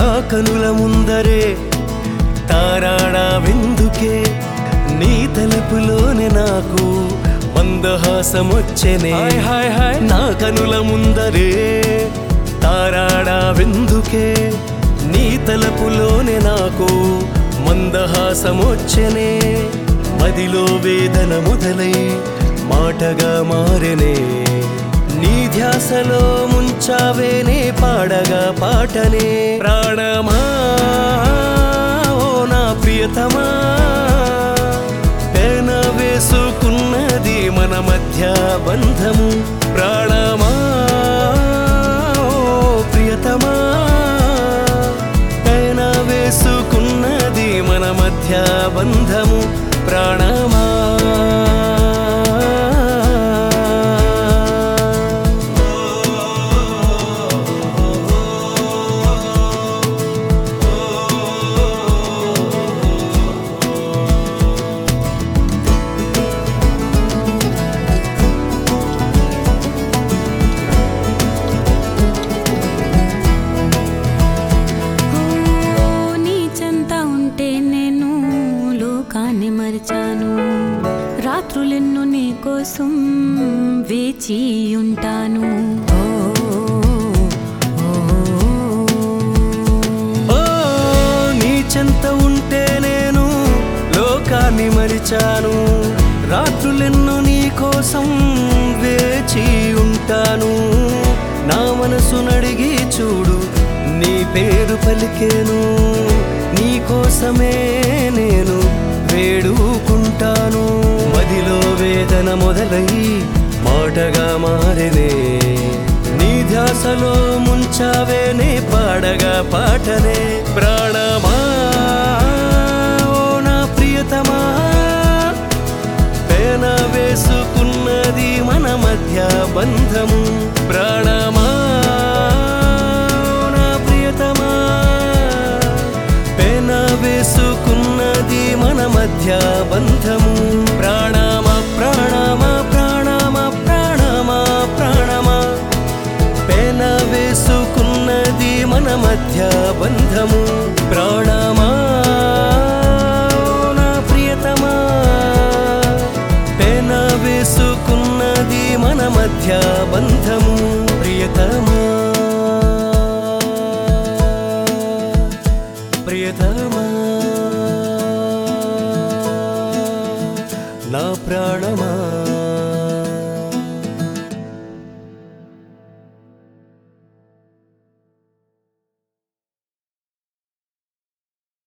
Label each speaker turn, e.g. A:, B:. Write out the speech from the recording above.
A: నా కనుల ముందరే తారాడా వెందుకే నీ తలుపులోనే నాకు మందహాసమొచ్చెనే హాయ్ హాయ్ హాయ్ నా కనుల ముందరే తారాడా వెందుకే నీ తలుపులోనే నాకు మందహాసమొచ్చెనే మదిలో వేదన మొదలై మాటగా మారెనే నీ ధ్యాసలో ముంచావేనే పాడగా పాటనే ప్రాణమా ఓ నా ప్రియతమా పెన వేసుకున్నది మన మధ్య బంధము ప్రాణమా ఓ ప్రియతమా పెన వేసుకున్నది మన మధ్య బంధము ప్రాణమా
B: ఓ నీ చెంత ఉంటే నేను లోకాన్ని మరిచాను రాత్రులెన్ను నీ కోసం వేచి ఉంటాను ఓ, ఓ,
A: ఓ నీ చెంత ఉంటే నేను లోకాన్ని మరిచాను రాత్రులెన్నో నీ కోసం వేచి ఉంటాను నా మనసు నడిగి చూడు నీ పేరు పలికేను నీ కోసమే నేను వేడుకుంటాను మదిలో వేదన మొదలై మాటగా మారెనే నీ ధ్యాసలో ముంచావేనే పాడగా పాటనే ప్రాణమా ఓ నా ప్రియతమా పేన వేసుకున్నది మన మధ్య బంధము ప్రాణమా ఓ నా ప్రియతమా పేన వేసుకున్నది మన మధ్య బంధము ప్రాణమ ప్రాణమ ప్రాణమ ప్రాణమ ప్రాణమ పేన వేసుకున్నది మన మధ్య బంధము ప్రాణమా ఓ నా ప్రియతమా పేన వేసుకున్నది మన మధ్య బంధము ప్రియతమా